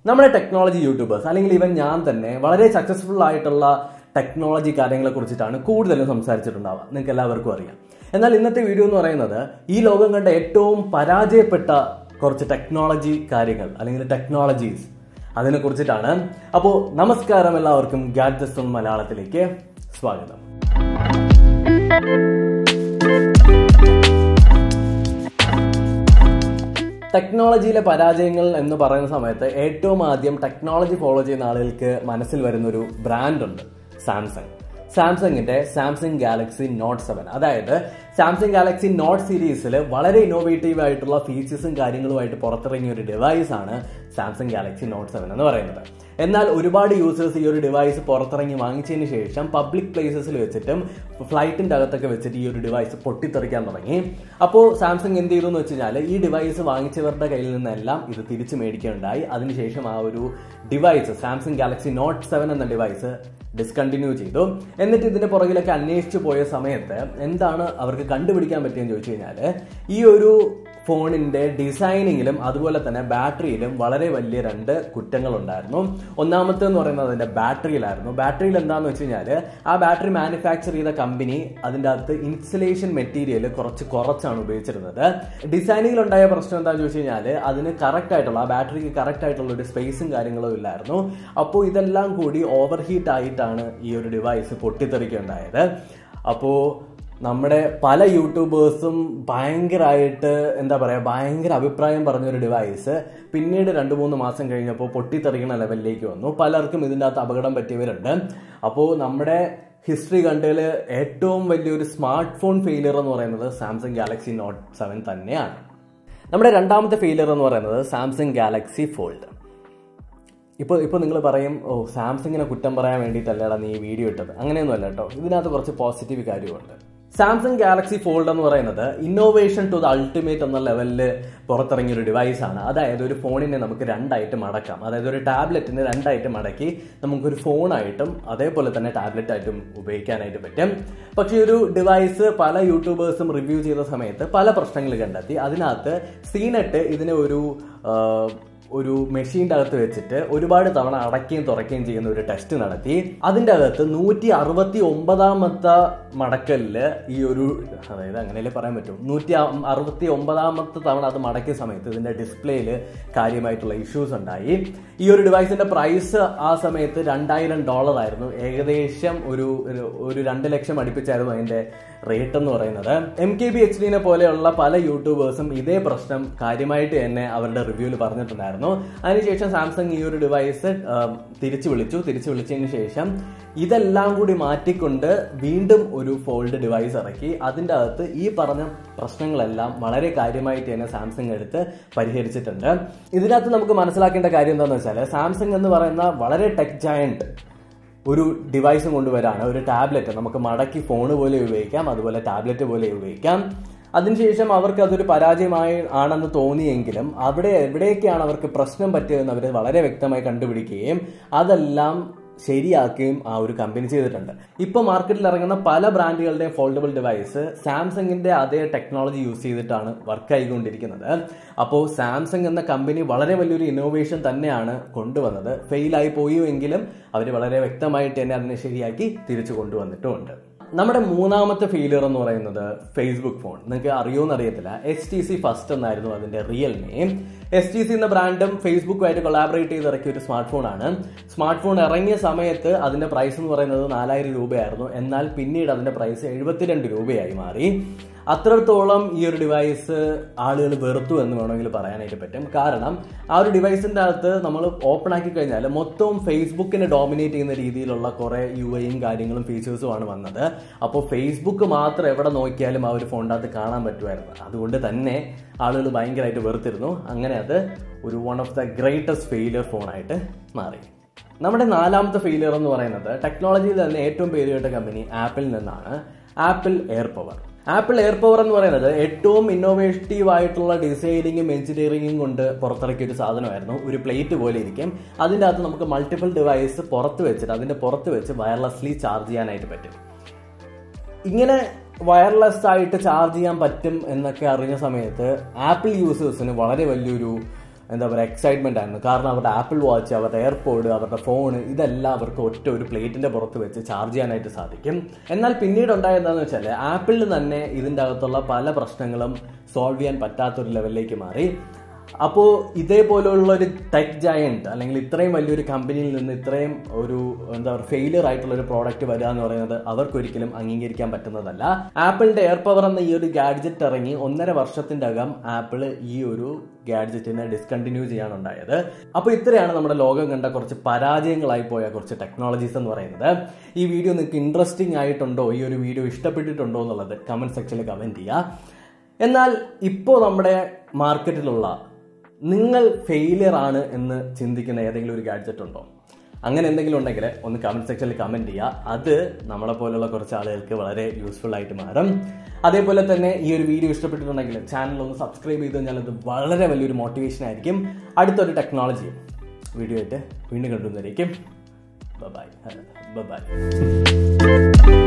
നമ്മുടെ technology YouTubers അല്ലെങ്കിൽ ഇവൻ ഞാൻ തന്നെ വളരെ സക്സസ്ഫുൾ ആയിട്ടുള്ള ടെക്നോളജി കാര്യങ്ങളെ കുറിച്ചിട്ടാണ് കൂടുതലും സംസാരിച്ചിട്ടുണ്ടാവുക നിങ്ങൾക്ക് എല്ലാവർക്കും അറിയാം എന്നാൽ ഇന്നത്തെ വീഡിയോ എന്ന് പറയുന്നത് ഈ ലോകം കണ്ട ഏറ്റവും പരാജയപ്പെട്ട കുറച്ച് ടെക്നോളജി കാര്യങ്ങൾ അല്ലെങ്കിൽ ടെക്നോളജീസ് അതിനെ കുറിച്ചിട്ടാണ് അപ്പോൾ നമസ്കാരം എല്ലാവർക്കും ഗാഡ്ജസ് മലയാളത്തിലേക്ക് സ്വാഗതം ടെക്നോളജിയിലെ പരാജയങ്ങൾ എന്ന് പറയുന്ന സമയത്ത് ഏറ്റവും ആദ്യം ടെക്നോളജി ഫോളോ ചെയ്യുന്ന ആളുകൾക്ക് മനസ്സിൽ വരുന്ന ഒരു ബ്രാൻഡ് ഉണ്ട് സാംസങ് സാംസങ്ങിന്റെ സാംസങ് ഗാലക്സി നോട്ട് സെവൻ അതായത് സാംസങ് ഗാലക്സി നോട്ട് സീരീസിൽ വളരെ ഇന്നോവേറ്റീവ് ആയിട്ടുള്ള ഫീച്ചേഴ്സും കാര്യങ്ങളുമായിട്ട് പുറത്തിറങ്ങിയ ഒരു ഡിവൈസ് ആണ് സാംസങ് ഗാലക്സി നോട്ട് സെവൻ എന്ന് പറയുന്നത് എന്നാൽ ഒരുപാട് യൂസേഴ്സ് ഈ ഒരു ഡിവൈസ് പുറത്തിറങ്ങി വാങ്ങിച്ചതിന് ശേഷം പബ്ലിക് പ്ലേസസിൽ വെച്ചിട്ടും ഫ്ലൈറ്റിന്റെ അകത്തൊക്കെ വെച്ചിട്ട് ഈ ഒരു ഡിവൈസ് പൊട്ടിത്തെറിക്കാൻ തുടങ്ങി അപ്പോൾ സാംസങ് എന്ത് ചെയ്തു എന്ന് വെച്ച് കഴിഞ്ഞാൽ ഈ ഡിവൈസ് വാങ്ങിച്ചവരുടെ കയ്യിൽ നിന്നെല്ലാം ഇത് തിരിച്ചു മേടിക്കുകയുണ്ടായി അതിനുശേഷം ആ ഒരു device Samsung Galaxy Note seven എന്ന ഡിവൈസ് ഡിസ്കണ്ടിന്യൂ ചെയ്തു എന്നിട്ട് ഇതിന്റെ പുറകിലൊക്കെ അന്വേഷിച്ചു പോയ സമയത്ത് എന്താണ് അവർക്ക് കണ്ടുപിടിക്കാൻ പറ്റിയെന്ന് ചോദിച്ചു കഴിഞ്ഞാൽ ഈ ഒരു ഫോണിന്റെ ഡിസൈനിങ്ങിലും അതുപോലെ തന്നെ ബാറ്ററിയിലും വളരെ വലിയ രണ്ട് കുറ്റങ്ങൾ ഉണ്ടായിരുന്നു ഒന്നാമത്തെ എന്ന് പറയുന്നത് അതിന്റെ ബാറ്ററിയിലായിരുന്നു ബാറ്ററിയിൽ എന്താണെന്ന് വെച്ച് കഴിഞ്ഞാൽ ആ ബാറ്ററി മാനുഫാക്ചർ ചെയ്ത കമ്പനി അതിൻ്റെ അകത്ത് ഇൻസുലേഷൻ മെറ്റീരിയൽ കുറച്ച് കുറച്ചാണ് ഉപയോഗിച്ചിരുന്നത് ഡിസൈനിങ്ങിൽ ഉണ്ടായ പ്രശ്നം എന്താണെന്ന് ചോദിച്ചു കഴിഞ്ഞാൽ അതിന് കറക്റ്റ് ആയിട്ടുള്ള ആ ബാറ്ററിക്ക് കറക്റ്റ് ആയിട്ടുള്ള ഒരു സ്പേസും കാര്യങ്ങളും ഇല്ലായിരുന്നു അപ്പോൾ ഇതെല്ലാം കൂടി ഓവർ ഹീറ്റ് ആയിട്ടാണ് ഈ ഒരു ഡിവൈസ് പൊട്ടിത്തെറിക്കുകയുണ്ടായത് അപ്പോൾ നമ്മുടെ പല യൂട്യൂബേഴ്സും ഭയങ്കരമായിട്ട് എന്താ പറയുക ഭയങ്കര അഭിപ്രായം പറഞ്ഞൊരു ഡിവൈസ് പിന്നീട് രണ്ട് മൂന്ന് മാസം കഴിഞ്ഞപ്പോൾ പൊട്ടിത്തെറിക്കുന്ന ലെവലിലേക്ക് വന്നു പലർക്കും ഇതിൻ്റെ അകത്ത് അപകടം പറ്റിയവരുണ്ട് അപ്പോൾ നമ്മുടെ ഹിസ്റ്ററി കണ്ടതിൽ ഏറ്റവും വലിയൊരു സ്മാർട്ട് ഫോൺ ഫെയിലിയർ എന്ന് പറയുന്നത് സാംസങ് ഗാലക്സി നോട്ട് സെവൻ തന്നെയാണ് നമ്മുടെ രണ്ടാമത്തെ ഫെയിലിയർ എന്ന് പറയുന്നത് സാംസങ് ഗാലക്സി ഫോൾഡ് ഇപ്പോൾ ഇപ്പോൾ നിങ്ങൾ പറയും ഓ സാംസങ്ങിനെ കുറ്റം പറയാൻ വേണ്ടിയിട്ടല്ലേടാ നീ ഈ വീഡിയോ ഇട്ടത് അങ്ങനെയൊന്നും അല്ല കേട്ടോ ഇതിനകത്ത് കുറച്ച് പോസിറ്റീവ് കാര്യമുണ്ട് സാംസങ് ഗാലക്സി ഫോൾഡ് എന്ന് പറയുന്നത് ഇന്നോവേഷൻ ടു ദ അൾട്ടിമേറ്റ് എന്ന ലെവലിൽ പുറത്തിറങ്ങിയ ഒരു ഡിവൈസ് ആണ് അതായത് ഒരു ഫോണിനെ നമുക്ക് രണ്ടായിട്ട് മടക്കാം അതായത് ഒരു ടാബ്ലറ്റിനെ രണ്ടായിട്ട് മടക്കി നമുക്കൊരു ഫോണായിട്ടും അതേപോലെ തന്നെ ടാബ്ലറ്റ് ആയിട്ടും ഉപയോഗിക്കാനായിട്ട് പറ്റും പക്ഷേ ഒരു ഡിവൈസ് പല യൂട്യൂബേഴ്സും റിവ്യൂ ചെയ്ത സമയത്ത് പല പ്രശ്നങ്ങൾ കണ്ടെത്തി അതിനകത്ത് സീനെട്ട് ഇതിനെ ഒരു ഒരു മെഷീൻ്റെ അകത്ത് വെച്ചിട്ട് ഒരുപാട് തവണ അടയ്ക്കുകയും തുറക്കുകയും ചെയ്യുന്ന ഒരു ടെസ്റ്റ് നടത്തി അതിൻ്റെ അകത്ത് നൂറ്റി അറുപത്തി ഒമ്പതാമത്തെ മടക്കലില് ഈ ഒരു അതായത് അങ്ങനെയല്ലേ പറയാൻ പറ്റും നൂറ്റി അറുപത്തി ഒമ്പതാമത്തെ തവണ അത് മടക്കിയ സമയത്ത് ഇതിന്റെ ഡിസ്പ്ലേയിൽ കാര്യമായിട്ടുള്ള ഇഷ്യൂസ് ഉണ്ടായി ഈ ഒരു ഡിവൈസിന്റെ പ്രൈസ് ആ സമയത്ത് രണ്ടായിരം ഡോളർ ആയിരുന്നു ഏകദേശം ഒരു ഒരു രണ്ട് ലക്ഷം അടുപ്പിച്ചായിരുന്നു അതിന്റെ റേറ്റ് എന്ന് പറയുന്നത് എം കെ ബി എച്ച് ഡിനെ പോലെയുള്ള പല യൂട്യൂബേഴ്സും ഇതേ പ്രശ്നം കാര്യമായിട്ട് തന്നെ അവരുടെ റിവ്യൂവിൽ പറഞ്ഞിട്ടുണ്ടായിരുന്നു അതിനുശേഷം സാംസങ് ഈ ഒരു ഡിവൈസ് തിരിച്ചു വിളിച്ചു തിരിച്ചു വിളിച്ചതിന് ശേഷം ഇതെല്ലാം കൂടി മാറ്റിക്കൊണ്ട് വീണ്ടും ഒരു ഫോൾഡ് ഡിവൈസ് ഇറക്കി അതിൻ്റെ അകത്ത് ഈ പറഞ്ഞ പ്രശ്നങ്ങളെല്ലാം വളരെ കാര്യമായിട്ട് തന്നെ സാംസങ് എടുത്ത് പരിഹരിച്ചിട്ടുണ്ട് ഇതിനകത്ത് നമുക്ക് മനസ്സിലാക്കേണ്ട കാര്യം എന്താണെന്ന് വെച്ചാൽ സാംസങ് എന്ന് പറയുന്ന വളരെ ടെക് ജയന്റ് ഒരു ഡിവൈസും കൊണ്ടുവരാണ് ഒരു ടാബ്ലറ്റ് നമുക്ക് മടക്കി ഫോൺ പോലെ ഉപയോഗിക്കാം അതുപോലെ ടാബ്ലറ്റ് പോലെ ഉപയോഗിക്കാം അതിനുശേഷം അവർക്ക് അതൊരു പരാജയമായി ആണെന്ന് തോന്നിയെങ്കിലും അവിടെ എവിടെയൊക്കെയാണ് അവർക്ക് പ്രശ്നം പറ്റിയതെന്ന് അവർ വളരെ വ്യക്തമായി കണ്ടുപിടിക്കുകയും അതെല്ലാം ശരിയാക്കുകയും ആ ഒരു കമ്പനി ചെയ്തിട്ടുണ്ട് ഇപ്പൊ മാർക്കറ്റിൽ ഇറങ്ങുന്ന പല ബ്രാൻഡുകളുടെയും ഫോൾഡബിൾ ഡിവൈസ് സാംസങ്ങിന്റെ അതേ ടെക്നോളജി യൂസ് ചെയ്തിട്ടാണ് വർക്ക് ആയിക്കൊണ്ടിരിക്കുന്നത് അപ്പോൾ സാംസങ് എന്ന കമ്പനി വളരെ വലിയൊരു ഇന്നോവേഷൻ തന്നെയാണ് കൊണ്ടുവന്നത് ഫെയിലായി പോയുവെങ്കിലും അവർ വളരെ വ്യക്തമായിട്ട് തന്നെ അതിനെ ശരിയാക്കി തിരിച്ചു കൊണ്ടുവന്നിട്ടുമുണ്ട് നമ്മുടെ മൂന്നാമത്തെ ഫെയിലിയർ എന്ന് പറയുന്നത് ഫേസ്ബുക്ക് ഫോൺ നിങ്ങൾക്ക് അറിയുമെന്ന് അറിയത്തില്ല എസ് ടി സി ഫസ്റ്റ് എന്നായിരുന്നു അതിന്റെ real name S T C എന്ന ബ്രാൻഡും ഫേസ്ബുക്കുമായിട്ട് കൊളാബറേറ്റ് ചെയ്ത് ഇറക്കിയ ഒരു സ്മാർട്ട് ഫോൺ ആണ് സ്മാർട്ട് ഫോൺ ഇറങ്ങിയ സമയത്ത് അതിന്റെ പ്രൈസ് എന്ന് പറയുന്നത് നാലായിരം രൂപയായിരുന്നു എന്നാൽ പിന്നീട് അതിന്റെ പ്രൈസ് എഴുപത്തിരണ്ട് രൂപയായി മാറി അത്രത്തോളം ഈ ഒരു ഡിവൈസ് ആളുകൾ വെറുത്തു എന്ന് വേണമെങ്കിൽ പറയാനായിട്ട് പറ്റും കാരണം ആ ഒരു ഡിവൈസിന്റെ അകത്ത് നമ്മൾ ഓപ്പൺ ആക്കി കഴിഞ്ഞാൽ മൊത്തവും ഫേസ്ബുക്കിനെ ഡോമിനേറ്റ് ചെയ്യുന്ന രീതിയിലുള്ള കുറെ യു ഐയും കാര്യങ്ങളും ഫീച്ചേഴ്സുമാണ് വന്നത് അപ്പോൾ ഫേസ്ബുക്ക് മാത്രം എവിടെ നോക്കിയാലും ആ ഒരു ഫോണിൻ്റെ അകത്ത് കാണാൻ പറ്റുമായിരുന്നു അതുകൊണ്ട് തന്നെ ആളുകൾ ഭയങ്കരമായിട്ട് വെറുത്തിരുന്നു അങ്ങനെ അത് ഒരു one of the greatest failure ഫോണായിട്ട് മാറി നമ്മുടെ നാലാമത്തെ ഫെയിലിയർ എന്ന് പറയുന്നത് ടെക്നോളജിയിൽ തന്നെ ഏറ്റവും പേര് കേട്ട കമ്പനി ആപ്പിൾ നിന്നാണ് Apple AirPower Apple AirPower എന്ന് പറയുന്നത് ഏറ്റവും ഇന്നോവേറ്റീവ് ആയിട്ടുള്ള ഡിസൈനിങ്ങും എഞ്ചിനീയറിംഗും കൊണ്ട് പുറത്തിറക്കിയ ഒരു സാധനമായിരുന്നു ഒരു പ്ലേറ്റ് പോലെ ഇരിക്കും അതിൻ്റെ അകത്ത് നമുക്ക് മൾട്ടിപ്പിൾ ഡിവൈസ് പുറത്ത് വെച്ചിട്ട് അതിൻ്റെ പുറത്ത് വെച്ച് വയർലെസ്ലി ചാർജ് ചെയ്യാനായിട്ട് പറ്റും ഇങ്ങനെ വയർലെസ് ആയിട്ട് ചാർജ് ചെയ്യാൻ പറ്റും എന്നൊക്കെ അറിഞ്ഞ സമയത്ത് ആപ്പിൾ യൂസേഴ്സിന് വളരെ വലിയൊരു എന്താ പറയുക എക്സൈറ്റ്മെന്റ് ആയിരുന്നു കാരണം അവരുടെ ആപ്പിൾ വാച്ച് അവരുടെ എയർപോഡ് അവരുടെ ഫോൺ ഇതെല്ലാം അവർക്ക് ഒറ്റ ഒരു പ്ലേറ്റിന്റെ പുറത്ത് വെച്ച് ചാർജ് ചെയ്യാനായിട്ട് സാധിക്കും എന്നാൽ പിന്നീട് ഉണ്ടായതെന്താണെന്ന് വെച്ചാൽ ആപ്പിളിന് തന്നെ ഇതിൻ്റെ അകത്തുള്ള പല പ്രശ്നങ്ങളും സോൾവ് ചെയ്യാൻ പറ്റാത്തൊരു ലെവലിലേക്ക് മാറി അപ്പോൾ ഇതേപോലെയുള്ള ഒരു ടെക് ജയന്റ് അല്ലെങ്കിൽ ഇത്രയും വലിയൊരു കമ്പനിയിൽ നിന്ന് ഇത്രയും ഒരു എന്താ പറയുക ഫെയിലിയർ ആയിട്ടുള്ള ഒരു പ്രോഡക്റ്റ് വരിക എന്ന് പറയുന്നത് അവർക്കൊരിക്കലും അംഗീകരിക്കാൻ പറ്റുന്നതല്ല ആപ്പിളിന്റെ എയർ പവർ എന്ന ഈ ഒരു ഗാഡ്ജറ്റ് ഇറങ്ങി ഒന്നര വർഷത്തിന്റെ അകം ആപ്പിൾ ഈ ഒരു ഗാഡ്ജറ്റിനെ ഡിസ്കണ്ടിന്യൂ ചെയ്യാനുണ്ടായത് അപ്പോൾ ഇത്രയാണ് നമ്മുടെ ലോകം കണ്ട കുറച്ച് പരാജയങ്ങളായി പോയ കുറച്ച് ടെക്നോളജീസ് എന്ന് പറയുന്നത് ഈ വീഡിയോ നിങ്ങൾക്ക് ഇൻട്രസ്റ്റിംഗ് ആയിട്ടുണ്ടോ ഈ ഒരു വീഡിയോ ഇഷ്ടപ്പെട്ടിട്ടുണ്ടോ എന്നുള്ളത് കമന്റ് സെക്ഷനിൽ കമന്റ് ചെയ്യുക എന്നാൽ ഇപ്പോൾ നമ്മുടെ മാർക്കറ്റിലുള്ള നിങ്ങൾ ഫെയിലിയർ ആണ് എന്ന് ചിന്തിക്കുന്ന ഏതെങ്കിലും ഒരു ഗാഡ്ജറ്റ് ഉണ്ടോ അങ്ങനെ എന്തെങ്കിലും ഉണ്ടെങ്കിൽ ഒന്ന് കമന്റ് സെക്ഷനിൽ കമന്റ് ചെയ്യുക അത് നമ്മളെ പോലുള്ള കുറച്ച് ആളുകൾക്ക് വളരെ യൂസ്ഫുൾ ആയിട്ട് മാറും അതേപോലെ തന്നെ ഈ ഒരു വീഡിയോ ഇഷ്ടപ്പെട്ടിട്ടുണ്ടെങ്കിൽ ചാനൽ ഒന്ന് സബ്സ്ക്രൈബ് ചെയ്ത് കഴിഞ്ഞാൽ അത് വളരെ വലിയൊരു മോട്ടിവേഷൻ ആയിരിക്കും അടുത്തൊരു ടെക്നോളജി വീഡിയോ ആയിട്ട് വീണ്ടും കണ്ടുവന്നിരിക്കും ബൈ ബൈ